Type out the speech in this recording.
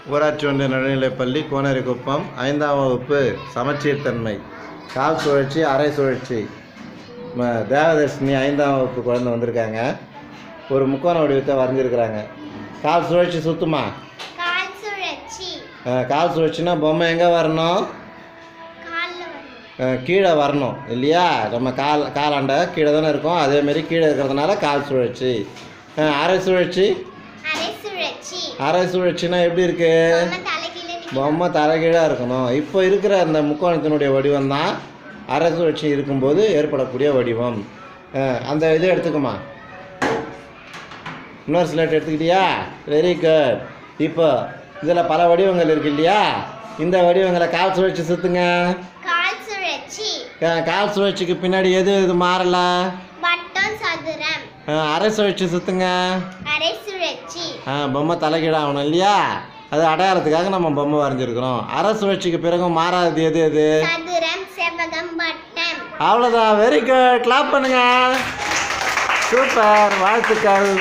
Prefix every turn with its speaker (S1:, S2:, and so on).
S1: ஊராட்சி ஒன்றிய நடுநிலைப்பள்ளி கோனேரிக்குப்பம் ஐந்தாம் வகுப்பு சமச்சீர்தன்மை கால் சுழற்சி அரை சுழற்சி ம- தேவதர்ஷினி ஐந்தாம் வகுப்பு குழந்தை வந்திருக்காங்க ஒரு முக்கோண வடிவத்தை வரைஞ்சிருக்கிறாங்க கால் சுழற்சி சுத்துமா
S2: கால் சுழற்சி
S1: அஹ், கால் சுழற்சினா பொம்மை எங்கே வரணும்
S2: கால்ல வரும்
S1: அஹ், கீழே வரணும் இல்லையா நம்ம கால் காலாண்ட கீழே தானே இருக்கும் அதேமாரி கீழே இருக்கிறதுனால கால் சுழற்சி அஹ், அரை சுழற்சி
S2: அரை சுழற்சி
S1: அரை சுழற்சினா எப்படி இருக்கு
S2: பொம்மை தலைகீழ நிக்கும்.
S1: பொம்மை தலைகீழாக இருக்கணும் இப்போ இருக்கிற அந்த முக்கோணத்தினுடைய வடிவம் தான் அரை சுழற்சி இருக்கும்போது ஏற்படக்கூடிய வடிவம் அஹ், அந்த இதை எடுத்துக்குமா இன்னொரு ஸ்லேட் எடுத்துக்கிட்டியா வெரி குட் இப்போ இதில் பல வடிவங்கள் இருக்கு இல்லையா இந்த வடிவங்களை கால் சுழற்சி சுற்றுங்க
S2: கால் சுழற்சி
S1: கால் சுழற்சிக்கு பின்னாடி எது எது மாறல
S2: வட்டம் சதுரம்
S1: அஹ், அரை சுழற்சி சுற்றுங்க
S2: அரை சுழற்சி
S1: பொம்மை தலைகீழாகணும் இல்லையா அது அடையாளத்துக்காக நம்ம பொம்மை வரைஞ்சிருக்கிறோம் அரை சுழற்சிக்கு பிறகு மாறாதது எது எது
S2: சதுரம் செவ்வகம் வட்டம்
S1: அவ்வளோதான் வெரி குட் கிளாப் பண்ணுங்க சூப்பர் வாழ்த்துக்கள்